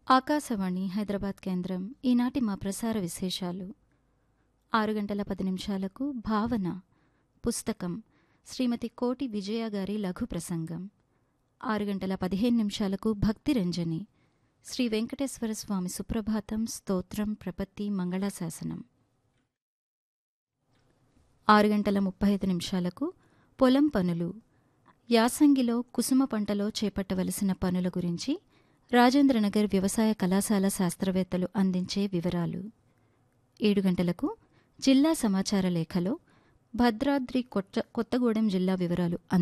ఆకాశవాణి హైదరాబాద్ కేంద్రం ఈనాటి మా ప్రసార విశేషాలు ఆరు గంటల పది నిమిషాలకు భావన పుస్తకం శ్రీమతి కోటి విజయ గారి లఘు ప్రసంగం ఆరు గంటల పదిహేను నిమిషాలకు భక్తి రంజని శ్రీ వెంకటేశ్వర స్వామి సుప్రభాతం స్తోత్రం ప్రపత్తి మంగళాశాసనం ఆరు గంటల ముప్పై ఐదు నిమిషాలకు పొలం పనులు యాసంగిలో కుసుమ పంటలో చేపట్టవలసిన పనుల గురించి రాజేంద్రనగర్ వ్యవసాయ కళాశాల శాస్త్రవేత్తలు అందించే వివరాలు ఏడు గంటలకు జిల్లా సమాచార లేఖలో భద్రాద్రి కొత్త కొత్తగూడెం జిల్లా వివరాలు